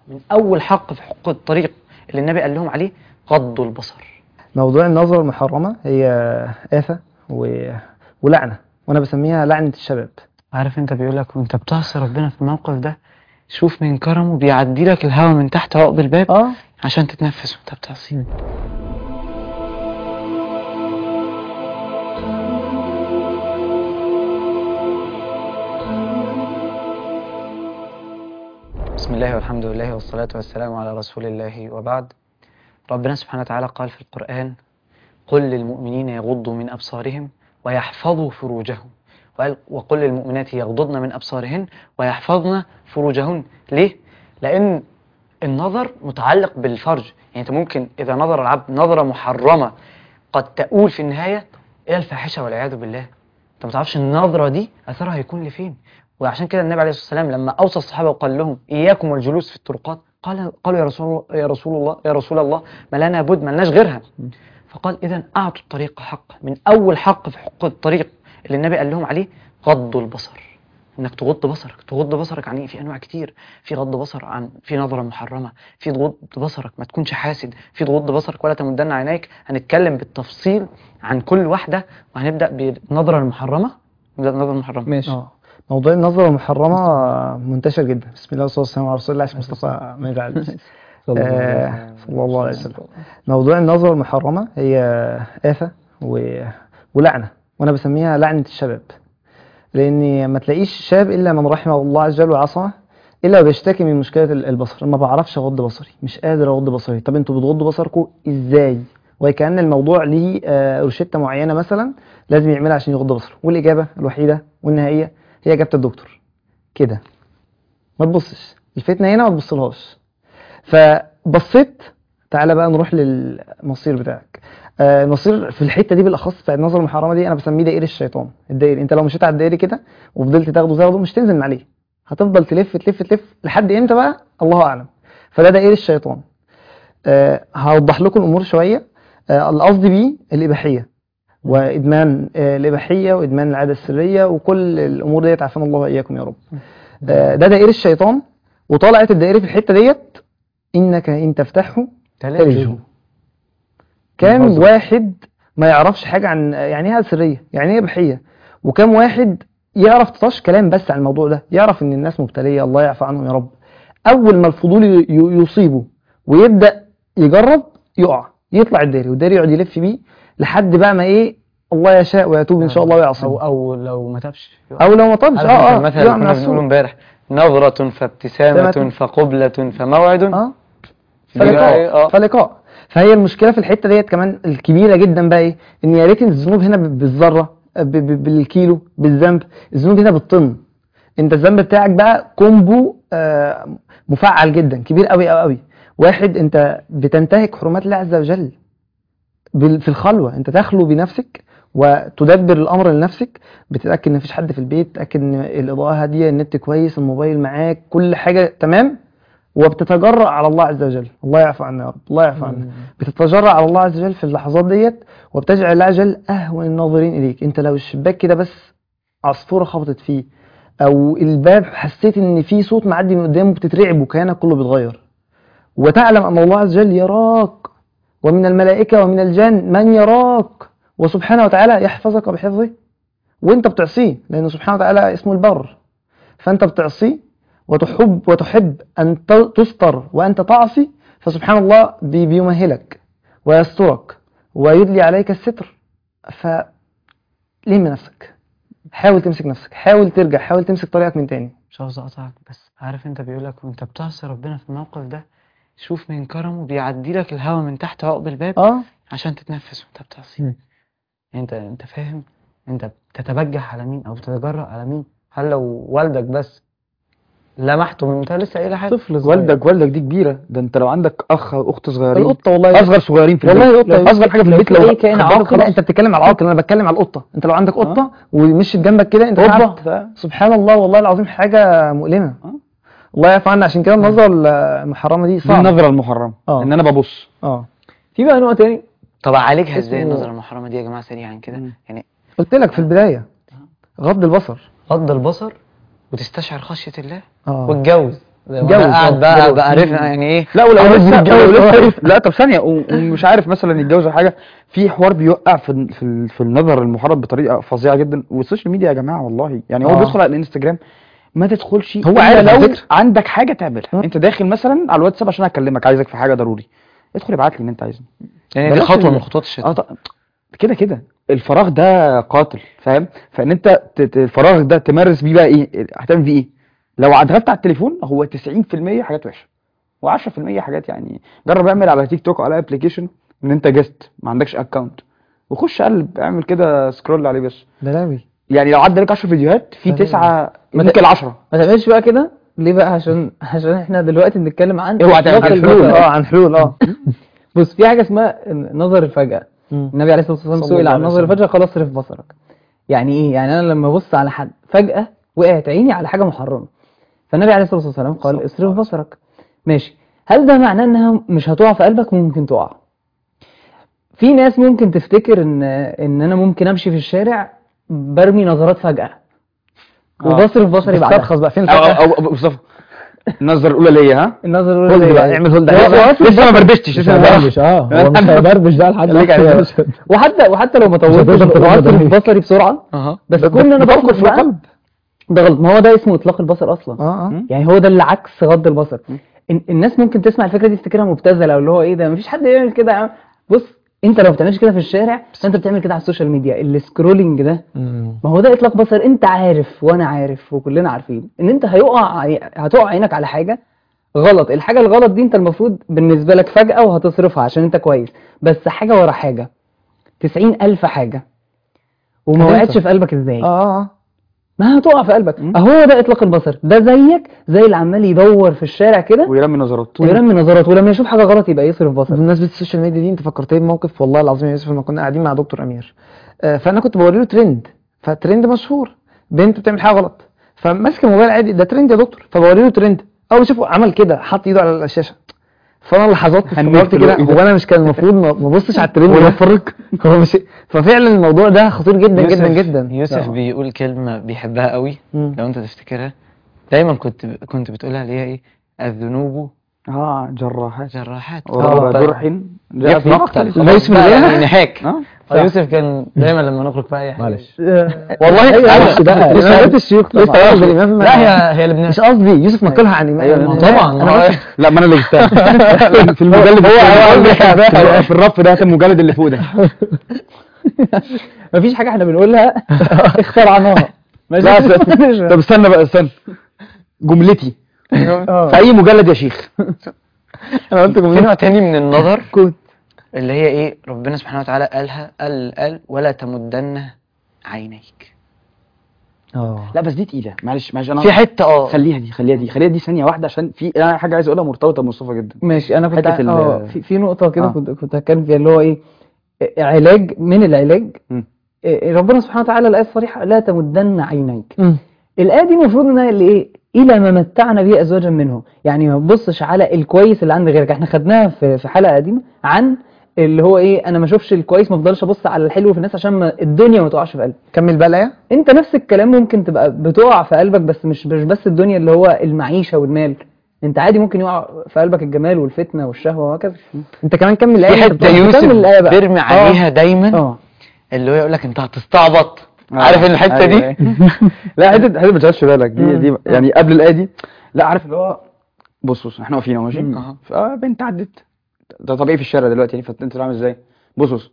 من اول حق في حقوق الطريق اللي النبي قال لهم عليه غض البصر موضوع النظرة المحرمة هي آفة و... ولعنة وأنا بسميها لعنة الشباب عارف انت بيقول لك وانت بتعصي ربنا في الموقف ده شوف من كرمه بيعدي لك الهواء من تحت عقب الباب اه عشان تتنفس وانت بتعصيه بسم الله والحمد لله والصلاة والسلام على رسول الله وبعد ربنا سبحانه وتعالى قال في القرآن قل للمؤمنين يغضوا من أبصارهم ويحفظوا فروجهم وقال وقل للمؤمنات يغضضن من أبصارهن ويحفظن فروجهن ليه؟ لأن النظر متعلق بالفرج يعني أنت ممكن إذا نظر العبد نظرة محرمة قد تؤول في النهاية إلى الفاحشة والعياذ بالله أنت ما تعرفش النظرة دي أثرها هيكون لفين وعشان كده النبي عليه الصلاة والسلام لما أوصى الصحابة وقال لهم إياكم والجلوس في الطرقات قال قالوا يا رسول الله يا رسول الله يا رسول الله ما لنا بد ما لناش غيرها فقال إذا أعطوا الطريق حقه من أول حق في حقوق الطريق اللي النبي قال لهم عليه غض البصر انك تغض بصرك تغض بصرك عن ايه في انواع كتير في غض بصر عن في نظره محرمه في تغض بصرك ما تكونش حاسد في تغض بصرك ولا تمدن عينيك هنتكلم بالتفصيل عن كل واحده وهنبدا بالنظره المحرمه نبدا بالنظره المحرمه ماشي اه موضوع النظرة المحرمة منتشر جدا بسم الله والصلاة والسلام على رسول الله عشان مصطفى ما يزعلش آه، صلى الله عليه وسلم موضوع النظرة المحرمة هي آفة و... ولعنة وأنا بسميها لعنة الشباب لأن ما تلاقيش شاب إلا من رحمه الله عز وجل وعصمه إلا بيشتكي من مشكلة ال- البصر ما بعرفش أغض بصري مش قادر أغض بصري طب أنتوا بتغضوا بصركم إزاي وكأن الموضوع ليه آه، روشتة معينة مثلا لازم يعملها عشان يغض بصره والإجابة الوحيدة والنهائية هي إجابة الدكتور كده ما تبصش الفتنة هنا ما تبصلهاش فبصيت تعالى بقى نروح للمصير بتاعك آه، المصير في الحته دي بالاخص بتاع النظر المحرمه دي انا بسميه دائري الشيطان الدائري انت لو مشيت على الدائري كده وفضلت تاخده تاخده مش تنزل من عليه هتفضل تلف تلف تلف لحد امتى بقى الله اعلم فده دائري الشيطان آه، هوضح لكم الامور شويه آه، القصد بيه الاباحيه وادمان آه، الاباحيه وادمان العاده السريه وكل الامور ديت عافانا الله واياكم يا رب آه، ده دائري الشيطان وطلعت الدائري في الحته ديت انك ان تفتحه تلجه كام مهزر. واحد ما يعرفش حاجه عن يعني ايه عاده سريه يعني ايه اباحيه وكام واحد يعرف تطش كلام بس عن الموضوع ده يعرف ان الناس مبتليه الله يعفو عنهم يا رب اول ما الفضول ي- ي- يصيبه ويبدا يجرب يقع يطلع الداري والداري يقعد يلف بيه لحد بقى ما ايه الله يشاء ويتوب ان شاء الله ويعصم او او لو ما تابش او لو ما طبش عارف اه انت اه المثل يقع اللي من كنا على بنقوله السور امبارح نظرة فابتسامة ابتسامة. فقبلة فموعد اه دي بقى إيه؟ فلقاء اه فلقاء فهي المشكله في الحته ديت كمان الكبيره جدا بقى ايه ان يا ريت الذنوب هنا ب- بالذره ب- ب- بالكيلو بالذنب الذنوب هنا بالطن انت الذنب بتاعك بقى كومبو آه، مفعل جدا كبير قوي قوي قوي واحد انت بتنتهك حرمات الله عز وجل بال- في الخلوه انت تخلو بنفسك وتدبر الامر لنفسك بتتاكد ان مفيش حد في البيت تتاكد ان الاضاءه هاديه النت كويس الموبايل معاك كل حاجه تمام وبتتجرأ على الله عز وجل الله يعفو عنا يا رب الله يعفو عنا بتتجرأ على الله عز وجل في اللحظات ديت وبتجعل الله عز وجل اهون الناظرين اليك انت لو الشباك كده بس عصفوره خبطت فيه او الباب حسيت ان في صوت معدي من قدامه بتترعب وكيانك كله بيتغير وتعلم ان الله عز وجل يراك ومن الملائكه ومن الجن من يراك وسبحانه وتعالى يحفظك بحفظه وانت بتعصيه لانه سبحانه وتعالى اسمه البر فانت بتعصيه وتحب وتحب ان ت- تستر وانت تعصي فسبحان الله بي- بيمهلك ويسترك ويدلي عليك الستر فلم نفسك حاول تمسك نفسك حاول ترجع حاول تمسك طريقك من تاني مش عاوز اقطعك بس عارف انت بيقول لك وانت بتعصي ربنا في الموقف ده شوف من كرمه بيعدي لك الهواء من تحت عقب الباب اه عشان تتنفس وانت بتعصيه مم. انت انت فاهم انت بتتبجح على مين او بتتجرأ على مين هل لو والدك بس لمحته من انت لسه قايل حاجه طفل والدك والدك دي كبيره ده انت لو عندك اخ او اخت صغيرين القطه والله اصغر صغيرين في والله البيت القطه اصغر حاجه في البيت لو لو اي كائن خبطت عاقل خلاص. انت بتتكلم على العاقل انا بتكلم على القطه انت لو عندك قطه ومشيت جنبك كده انت قطه تعبت ف- سبحان الله والله العظيم حاجه مؤلمه آه. الله يعفو عنا عشان كده النظره المحرمه دي دي صعبه النظره المحرمه اه. ان انا ببص اه في بقى نوع تاني طب اعالجها ازاي اسمه- النظره المحرمه دي يا جماعه سريعا كده مم. يعني قلت لك في البدايه غض البصر غض البصر وتستشعر خشيه الله اه واتجوز ده اتجوز، وانا قاعد اه، بقى اتجوز. بقى عرفنا يعني ايه لا ولو عاوز لسه يتجوز لو قريب. لسه لا طب ثانيه و- ومش عارف مثلا يتجوز أو حاجه في حوار بيوقع في ال- في ال- في النظر المحرم بطريقه فظيعه جدا والسوشيال ميديا يا جماعه والله يعني هو آه. بيدخل على الانستجرام ما تدخلش هو إلا عارف على لو فكرة. عندك حاجه تعملها مم. انت داخل مثلا على الواتساب عشان اكلمك عايزك في حاجه ضروري ادخل ابعت لي ان انت عايزني يعني دي بلاش خطوه ال- من خطوات الشيطان اه طب كده كده الفراغ ده قاتل فاهم فان انت ت- ت- الفراغ ده تمارس بيه بقى ايه هتعمل بيه ايه لو اتغلبت على التليفون هو 90% حاجات وحشه و10% حاجات يعني جرب اعمل على تيك توك على ابلكيشن ان انت جست ما عندكش اكونت وخش قلب اعمل كده سكرول عليه بس بلاوي يعني لو عدى لك 10 فيديوهات في تمام. تسعة ما ممكن ت- 10 ما تعملش بقى كده ليه بقى عشان عشان احنا دلوقتي بنتكلم عن اوعى تعمل إطلاق كده. البصر. حلول. اه عن حلول اه بص في حاجه اسمها نظر الفجأة النبي عليه الصلاه والسلام صلى سئل الله عن عليه نظر وسلم. الفجأة قال اصرف بصرك يعني ايه يعني انا لما ابص على حد فجأة وقعت عيني على حاجه محرمه فالنبي عليه الصلاه والسلام قال اصرف بصرك ماشي هل ده معناه انها مش هتقع في قلبك ممكن تقع في ناس ممكن تفتكر ان ان انا ممكن امشي في الشارع برمي نظرات فجأة آه. وبصرف بصري بعدها استرخص بقى فين او الفرق؟ او أو- مصطفى النظر الاولى ليا ها النظر هولد الأولى بقى ليه؟ اعمل هولد هو- عليه هو أصلاً لسه ما بصر- بربشتش مش هيبربش اه هو مش هيبربش ده لحد خليك عليه. وحتى وحتى لو ما طولتش هتقدر تغمض واصرف عينيك. بصري بسرعه اها بس ده- كون ان انا ده بصرف في بقى القلب. ده غلط ما هو ده اسمه اطلاق البصر اصلا اه اه يعني هو ده اللي عكس غض البصر إن- الناس ممكن تسمع الفكره دي تفتكرها مبتذله او اللي هو ايه ده مفيش حد يعمل كده يا عم. بص انت لو ما بتعملش كده في الشارع فانت بتعمل كده على السوشيال ميديا السكرولنج ده ما هو ده اطلاق بصر انت عارف وانا عارف وكلنا عارفين ان انت هيقع عي- هتقع عينك على حاجه غلط الحاجه الغلط دي انت المفروض بالنسبه لك فجاه وهتصرفها عشان انت كويس بس حاجه ورا حاجه تسعين الف حاجه وما هتنسى. وقعتش في قلبك ازاي اه اه ما هتقع في قلبك اهو ده اطلاق البصر ده زيك زي اللي عمال يدور في الشارع كده ويرمي نظرات ويرمي نظرات ولما يشوف حاجه غلط يبقى يصرف بصر بمناسبة السوشيال ميديا دي انت فكرتني بموقف والله العظيم يا يوسف لما كنا قاعدين مع دكتور امير آه، فانا كنت بوري له ترند فترند مشهور بنت بتعمل حاجه غلط فماسك الموبايل عادي ده ترند يا دكتور فبوري له ترند اول ما اشوفه عمل كده حط ايده على الشاشه فانا لحظات هنكت استغربت كده له إيه ده؟ هو انا مش كان المفروض ما ما ابصش على الترند ولا افرج هو مش ففعلا الموضوع ده خطير جدا يوسف- جدا جدا يوسف بيقول كلمة بيحبها قوي مم. لو انت تفتكرها دايما كنت كنت بتقولها اللي هي ايه الذنوب اه جراحات جراحات ورب آه، جرح جاء جاء في في مقتل مقتل لا يوسف بقى غيرها؟ يعني نهاك اه آه، يوسف كان دايما لما نخرج في اي حاجة معلش والله معلش بقى مش إمامات عارف. الشيوخ لسه طبعا قصدي الإمام لا هي هي اللي بن- مش قصدي يوسف نقلها عن إمام أيوة، أنا- طبعا أنا ما هو- بس- لا ما انا اللي جبتها في المجلد هو- هو قصدي حباها. في الرف ده المجلد اللي فوق ده مفيش حاجه احنا بنقولها اخترعناها ماشي لا س- طب استنى بقى استنى جملتي آه. في اي مجلد يا شيخ انا قلت في نوع تاني من النظر كنت. اللي هي ايه ربنا سبحانه وتعالى قالها قال قال ولا تمدن عينيك اه لا بس دي تقيله معلش معلش انا في حتة اه خليها دي خليها دي خليها دي ثانيه واحده عشان في انا حاجه عايز اقولها مرتبطه بمصطفى جدا ماشي انا كنت حتة ال- اه في, في نقطه كده آه. كنت كنت هتكلم فيها اللي هو ايه علاج من العلاج مم. إيه، ربنا سبحانه وتعالى الايه الصريحه لا تمدن عينيك مم. الايه دي المفروض انها اللي ايه الى ما متعنا به ازواجا منهم يعني ما تبصش على الكويس اللي عند غيرك احنا خدناها في في حلقه قديمه عن اللي هو ايه انا ما اشوفش الكويس ما افضلش ابص على الحلو في الناس عشان ما الدنيا ما تقعش في قلبي كمل بقى الآية انت نفس الكلام ممكن تبقى بتقع في قلبك بس مش مش بس الدنيا اللي هو المعيشه والمال انت عادي ممكن يقع في قلبك الجمال والفتنه والشهوه وهكذا انت كمان كمل الآية في انت حتة بتقول- يوسف كمل الآية بقى. بيرمي عليها دايما اه اللي هو يقول لك انت هتستعبط عارف ان الحتة أيوة، دي أيوة. لا حته حته ما تشغلش بالك دي دي يعني قبل الايه دي لا عارف اللي هو بص بص احنا واقفين اهو ماشي أها. فبنت عدت ده طبيعي في الشارع دلوقتي يعني فانت عامل ازاي بص بص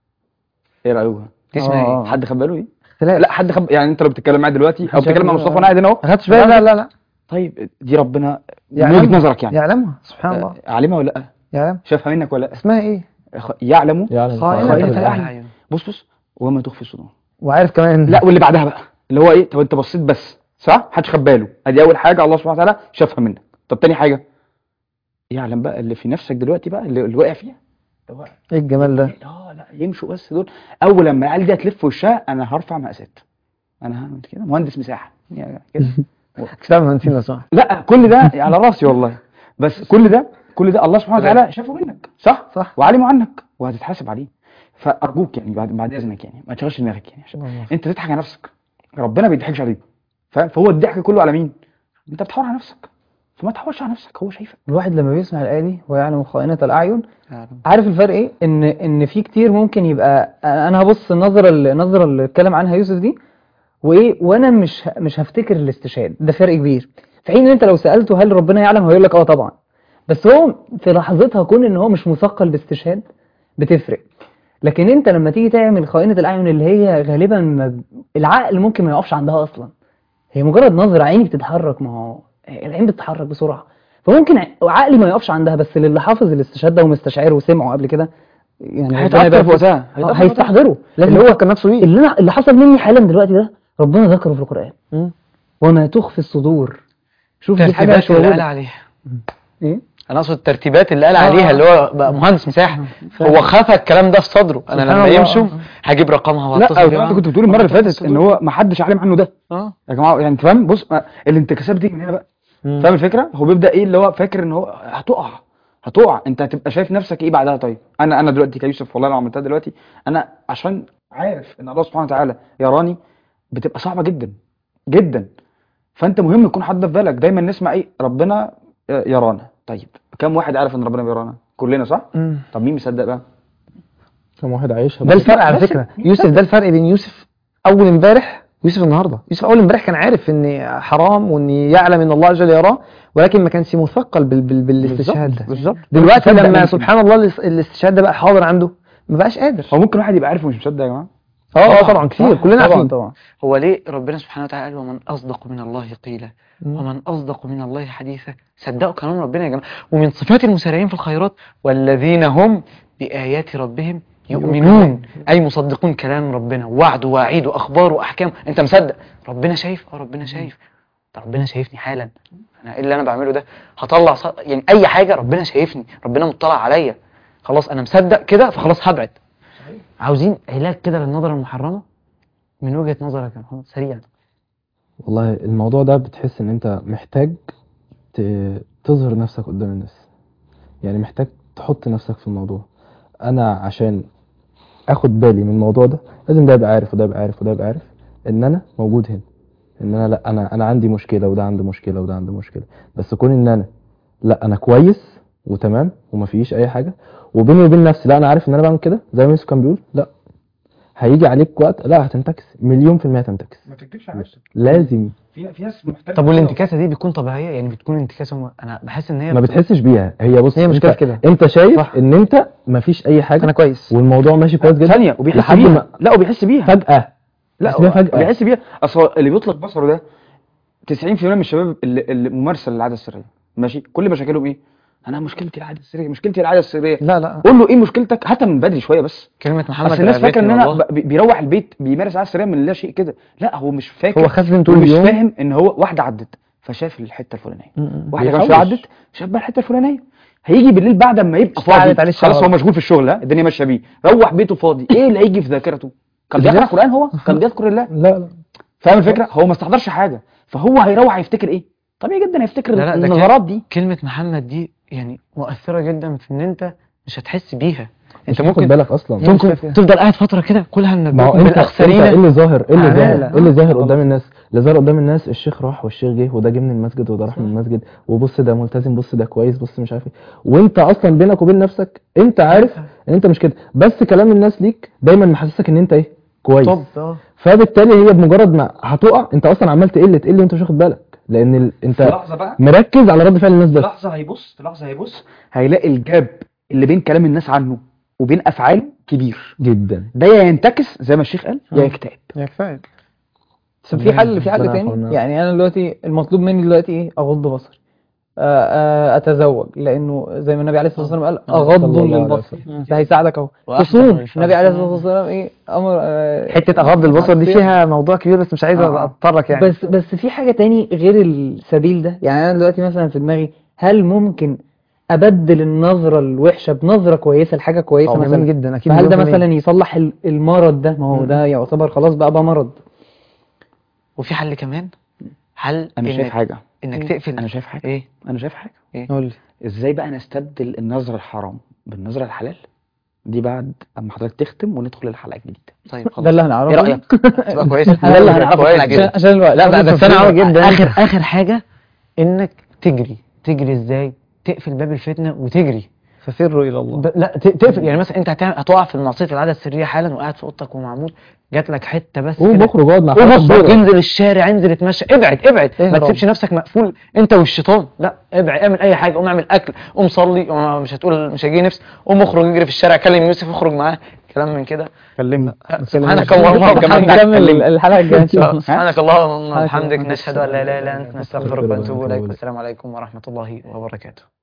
ايه رايك دي اسمها آه. ايه حد خد باله ايه اختلاف لا حد خد يعني انت لو بتتكلم معايا دلوقتي او محدش بتتكلم مع ياخد مصطفى باله. وانا قاعد هنا اهو ما خدتش بالي لا لا لا طيب دي ربنا من يعلمها. وجهه نظرك يعني يعلمها سبحان الله آه، عالمها ولا لا يعلم شافها منك ولا لا اسمها ايه خ- يعلم خائنة خائنة الأعين. الأعين بص بص وما تخفي الصدور وعارف كمان لا واللي بعدها بقى اللي هو ايه طب انت بصيت بس صح محدش خد باله ادي اول حاجه الله سبحانه وتعالى شافها منك طب تاني حاجه يعلم بقى اللي في نفسك دلوقتي بقى اللي, اللي واقع فيها اللي هو ايه الجمال ده لا لا يمشوا بس دول اول لما العيال دي هتلف وشها انا هرفع مقاسات انا هعمل كده مهندس مساحه يعني كده كتاب مهندسين لو سمحت لا كل ده على راسي والله بس كل ده كل ده الله سبحانه وتعالى شافه منك صح صح. وعلمه عنك وهتتحاسب عليه فارجوك يعني بعد بعد اذنك يعني ما تشغلش دماغك يعني عشان انت تضحك على نفسك ربنا ما بيضحكش عليك فاهم فهو الضحك كله على مين انت بتحاور على نفسك فما تحورش على نفسك هو شايفك الواحد لما بيسمع الآية دي ويعلم خائنة الأعين عارف الفرق ايه ان ان في كتير ممكن يبقى انا هبص النظره النظره اللي اتكلم عنها يوسف دي وايه وانا مش ه- مش هفتكر الاستشهاد ده فرق كبير في حين ان انت لو سالته هل ربنا يعلم هيقول لك اه طبعا بس هو في لحظتها كون ان هو مش مثقل باستشهاد بتفرق لكن انت لما تيجي تعمل خائنه الاعين اللي هي غالبا ما العقل ممكن ما يقفش عندها اصلا هي مجرد نظره عيني بتتحرك ما هو العين بتتحرك بسرعه فممكن ع- عقلي ما يقفش عندها بس للي حافظ الاستشهاد ده ومستشعره وسمعه قبل كده يعني ربنا هيتأثر يبارك في وقتها فيه. هيتأثر آه، هيستحضره لازم اللي هو هو كان نفسه بيه اللي أنا اللي حصل مني حالا دلوقتي ده ربنا ذكره في القرآن مم. وما تخفي الصدور شوف دي حاجة الترتيبات مش اللي قال موجودة عليها ايه انا اقصد الترتيبات اللي قال آه، عليها آه. اللي هو بقى مهندس مساحه هو خفى الكلام ده في صدره انا سبحان لما الله. يمشوا هجيب رقمها لا وهتصل أو بيها. انت كنت بتقول المره اللي فاتت ان هو ما حدش عالم عنه ده اه يا جماعه يعني انت فاهم بص ما- الانتكاسات بتيجي من هنا بقى مم. فاهم الفكره هو بيبدا ايه اللي هو فاكر ان هو هتقع هتقع انت هتبقى شايف نفسك ايه بعدها طيب انا انا دلوقتي كيوسف والله لو عملتها دلوقتي انا عشان عارف ان الله سبحانه وتعالى يراني بتبقى صعبه جدا جدا فانت مهم يكون حد في بالك دايما نسمع ايه ربنا يرانا طيب كم واحد عارف ان ربنا بيرانا كلنا صح مم. طب مين مصدق بقى كم واحد عايشها ده بس- الفرق على بس- فكرة يوسف ده الفرق بين يوسف أول امبارح ويوسف النهاردة يوسف أول امبارح كان عارف إن حرام وإن يعلم إن الله جل يراه ولكن ما كانش مثقل بال بال بالاستشهاد ده بالظبط دلوقتي مصدق لما ممكن. سبحان الله الاس- الاستشهاد ده بقى حاضر عنده ما بقاش قادر هو ممكن واحد يبقى عارف ومش مصدق يا جماعه اه اه طبعا كتير صح، كلنا طبعا عارفين طبعا هو ليه ربنا سبحانه وتعالى قال ومن اصدق من الله قيلا مم. ومن اصدق من الله حديثا صدقوا كلام ربنا يا جماعه ومن صفات المسارعين في الخيرات والذين هم بايات ربهم يؤمنون اي مصدقون كلام ربنا وعد ووعيد واخبار واحكام انت مصدق ربنا شايف اه ربنا شايف ده ربنا شايفني حالا انا ايه اللي انا بعمله ده هطلع ص... يعني اي حاجه ربنا شايفني ربنا مطلع عليا خلاص انا مصدق كده فخلاص هبعد عاوزين علاج كده للنظره المحرمه من وجهه نظرك يا محمد سريعا والله الموضوع ده بتحس ان انت محتاج ت- تظهر نفسك قدام الناس يعني محتاج تحط نفسك في الموضوع انا عشان اخد بالي من الموضوع ده لازم ده يبقى عارف وده يبقى عارف وده يبقى عارف ان انا موجود هنا ان انا لا انا انا عندي مشكله وده عنده مشكله وده عنده مشكله بس كون ان انا لا انا كويس وتمام وما فيش اي حاجه وبيني وبين نفسي لا انا عارف ان انا بعمل كده زي ما يوسف كان بيقول لا هيجي عليك وقت لا هتنتكس مليون في المية هتنتكس ما تكتبش على نفسك لازم في في ناس محتاجه طب والانتكاسه دي بتكون طبيعيه يعني بتكون انتكاسه م... انا بحس ان هي ما بتحسش بيها هي بص هي انت مشكلة كده. انت شايف صح. ان انت ما فيش اي حاجه أنا كويس والموضوع ماشي كويس جدا ثانيه وبيحس لحد بيها ما لا وبيحس بيها فجاه لا بيحس بيها هو فجاه بيحس بيها اصل هو اللي بيطلق بصره ده 90% من الشباب اللي, اللي ممارسه للعاده السريه ماشي كل مشاكلهم ايه انا مشكلتي العاده السريه مشكلتي العاده السريه لا لا قول له ايه مشكلتك هاتها من بدري شويه بس كلمه محمد اصل الناس فاكره ان انا والله. ب- بي- بيروح البيت بيمارس عاده سريه من لا شيء كده لا هو مش فاكر هو خزن طول ومش اليوم فاهم ان هو واحده عدت فشاف الحته الفلانيه م- م. واحده كمان بيحوش. شويه عدت شاف بقى الحته الفلانيه هيجي بالليل بعد ما يبقى استعدت فاضي عليه خلاص هو الشهوات. مشغول في الشغل ها الدنيا ماشيه بيه روح بيته فاضي ايه اللي هيجي في ذاكرته كان بيقرا قران هو كان بيذكر الله لا لا فاهم الفكره هو ما استحضرش حاجه فهو هيروح هيفتكر ايه طبيعي جدا هيفتكر لا لا ده النظرات دي كلمه محمد دي يعني مؤثره جدا في ان انت مش هتحس بيها انت انت ممكن ممكن بالك اصلا مش ممكن فاكر. تفضل قاعد فتره كده كلها ما هو من انت انت بالاخسرين ايه اللي ظاهر ايه اللي عمالة. ظاهر ايه اللي ظاهر قدام الناس اللي ظاهر قدام الناس الشيخ راح والشيخ جه وده جه من المسجد وده راح من المسجد وبص ده ملتزم بص ده كويس بص مش عارف ايه وانت اصلا بينك وبين نفسك انت عارف ان انت مش كده بس كلام الناس ليك دايما محسسك ان انت ايه كويس طب اه فبالتالي هي بمجرد ما هتقع انت اصلا عمال تقل تقل وانت مش واخد بالك لان ال... في انت لحظه بقى مركز على رد فعل الناس في بس لحظه هيبص في لحظه هيبص هيلاقي الجاب اللي بين كلام الناس عنه وبين افعاله كبير جدا ده يا ينتكس زي ما الشيخ قال يا يكتئب يا كفايه بس في حل في حل ربنا تاني يعفونا. يعني انا دلوقتي المطلوب مني دلوقتي ايه اغض بصري آه، آه، اتزوج لانه زي ما النبي عليه الصلاه والسلام قال اغض صلى الله عليه للبصر وسلم. ده هيساعدك اهو وأحسن تصوم للفرج. النبي عليه الصلاه والسلام ايه امر آه، حته اغض البصر دي الصيام. فيها موضوع كبير بس مش عايز آه. اتطرق يعني بس بس في حاجه تاني غير السبيل ده يعني انا دلوقتي مثلا في دماغي هل ممكن ابدل النظره الوحشه بنظره كويسه لحاجه كويسه طبعاً مثلا جدا اكيد فهل ده مليون في المية. مثلا يصلح ال- المرض ده ما هو ده يعتبر خلاص بقى بقى مرض وفي حل كمان حل انا شايف انك حاجه انك تقفل انا شايف حاجه ايه انا شايف حاجه قول لي ازاي بقى نستبدل النظره الحرام بالنظره الحلال دي بعد اما حضرتك تختم وندخل الحلقه الجديده طيب خلاص ده اللي هنعرفه ايه رايك تبقى كويسه ده اللي هنعرفه كويس عشان جدا عشان الوقت لا لا بس انا تفصيلة عاوز جدا. اخر اخر حاجه انك تجري تجري ازاي تقفل باب الفتنه وتجري ففروا الى الله ب... لا ت- تقفل يعني مثلا انت هتعمل هتقع في المعصيه العاده السريه حالا وقاعد في اوضتك ومعمول جات لك حته بس قوم كده اخرج اقعد مع قوم حد اخرج بره. انزل الشارع انزل اتمشى ابعد ابعد ما اهرب. تسيبش نفسك مقفول انت والشيطان لا ابعد اعمل اي حاجه قوم اعمل اكل قوم صلي قوم مش هتقول مش هيجي نفس قوم اخرج اجري في الشارع كلم يوسف اخرج معاه كلام من كده كلمنا سبحانك اللهم وبحمدك هنكمل الحلقه الجايه ان شاء الله سبحانك اللهم سبحانك وبحمدك اللهم نشهد ان لا اله الا انت نستغفرك ونتوب اليك ونتوب إليك. والسلام عليكم ورحمه الله وبركاته